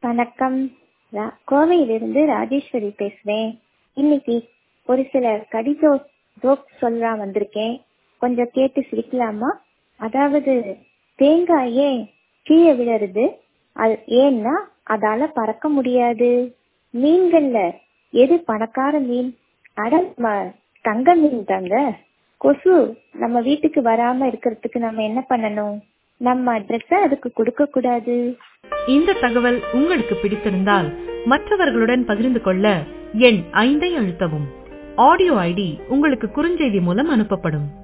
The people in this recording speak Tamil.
வணக்கம் ரா- கோவையிலிருந்து ராஜேஸ்வரி பேசுறேன் இன்னைக்கு ஒரு சில கடிதோ ஜோக் சொல்ல வந்திருக்கேன் கொஞ்சம் கேட்டு சிரிக்கலாமா அதாவது தேங்காய் ஏன் கீழே விழருது அது ஏன்னா அதால பறக்க முடியாது மீன்கள்ல எது பணக்கார மீன் அட ம- தங்க மீன் தாங்க கொசு நம்ம வீட்டுக்கு வராம இருக்கிறதுக்கு நம்ம என்ன பண்ணணும் நம்ம அட்ரஸ அதுக்கு கொடுக்க கூடாது இந்த தகவல் உங்களுக்கு பிடித்திருந்தால் மற்றவர்களுடன் பகிர்ந்து கொள்ள எண் ஐந்தை அழுத்தவும் ஆடியோ ஐடி உங்களுக்கு குறுஞ்செய்தி மூலம் அனுப்பப்படும்